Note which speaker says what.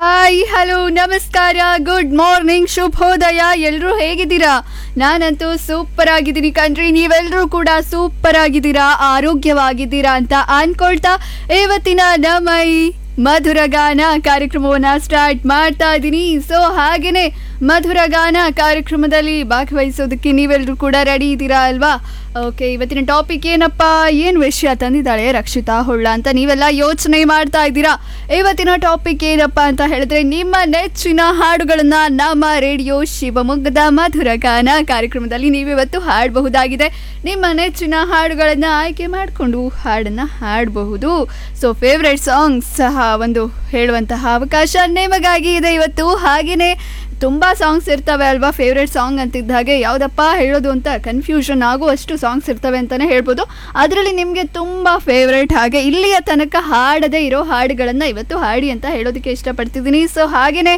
Speaker 1: hi hello ನಮಸ್ಕಾರ good morning ಶುಭೋದಯ ಎಲ್ಲರೂ ಹೇಗಿದ್ದೀರಾ ನಾನಂತೂ ಸೂಪರ್ ಆಗಿದ್ದೀನಿ ಕಣ್ರಿ ನೀವೆಲ್ಲರೂ ಕೂಡ ಸೂಪರ್ ಆಗಿದ್ದೀರಾ ಆರೋಗ್ಯವಾಗಿದ್ದೀರಾ ಅಂತ ಅನ್ಕೊಳ್ತಾ ಇವತ್ತಿನ ನಮ್ಮ ಈ ಮಧುರಗಾನ ಕಾರ್ಯಕ್ರಮವನ್ನ ಸ್ಟಾರ್ಟ್ ಮಾಡ್ತಾ ಇದ್ದೀನಿ ಸೊ ಹಾಗೇನೆ ಮಧುರಗಾನ ಕಾರ್ಯಕ್ರಮದಲ್ಲಿ ಭಾಗವಹಿಸೋದಕ್ಕೆ ನೀವೆಲ್ಲರೂ ಕೂಡ ರೆಡಿ ಇದ್ದೀರಾ ಅಲ್ವಾ ಓಕೆ ಇವತ್ತಿನ ಟಾಪಿಕ್ ಏನಪ್ಪ ಏನು ವಿಷಯ ತಂದಿದ್ದಾಳೆ ರಕ್ಷಿತಾ ಹೊಳ್ಳ ಅಂತ ನೀವೆಲ್ಲ ಯೋಚನೆ ಮಾಡ್ತಾ ಇದ್ದೀರಾ ಇವತ್ತಿನ ಟಾಪಿಕ್ ಏನಪ್ಪ ಅಂತ ಹೇಳಿದ್ರೆ ನಿಮ್ಮ ನೆಚ್ಚಿನ ಹಾಡುಗಳನ್ನ ನಮ್ಮ ರೇಡಿಯೋ ಶಿವಮೊಗ್ಗದ ಮಧುರಗಾನ ಕಾರ್ಯಕ್ರಮದಲ್ಲಿ ನೀವಿವತ್ತು ಹಾಡಬಹುದಾಗಿದೆ ನಿಮ್ಮ ನೆಚ್ಚಿನ ಹಾಡುಗಳನ್ನ ಆಯ್ಕೆ ಮಾಡಿಕೊಂಡು ಹಾಡನ್ನ ಹಾಡಬಹುದು ಸೊ ಫೇವ್ರೆಟ್ ಸಾಂಗ್ಸ್ ಸಹ ಒಂದು ಹೇಳುವಂತಹ ಅವಕಾಶ ನಿಮಗಾಗಿ ಇದೆ ಇವತ್ತು ಹಾಗೆಯೇ ತುಂಬ ಸಾಂಗ್ಸ್ ಇರ್ತವೆ ಅಲ್ವಾ ಫೇವ್ರೆಟ್ ಸಾಂಗ್ ಅಂತಿದ್ದ ಹಾಗೆ ಯಾವುದಪ್ಪ ಹೇಳೋದು ಅಂತ ಕನ್ಫ್ಯೂಷನ್ ಆಗುವಷ್ಟು ಸಾಂಗ್ಸ್ ಇರ್ತವೆ ಅಂತಲೇ ಹೇಳ್ಬೋದು ಅದರಲ್ಲಿ ನಿಮಗೆ ತುಂಬ ಫೇವ್ರೆಟ್ ಹಾಗೆ ಇಲ್ಲಿಯ ತನಕ ಹಾಡದೇ ಇರೋ ಹಾಡುಗಳನ್ನು ಇವತ್ತು ಹಾಡಿ ಅಂತ ಹೇಳೋದಕ್ಕೆ ಇಷ್ಟಪಡ್ತಿದ್ದೀನಿ ಸೊ ಹಾಗೆಯೇ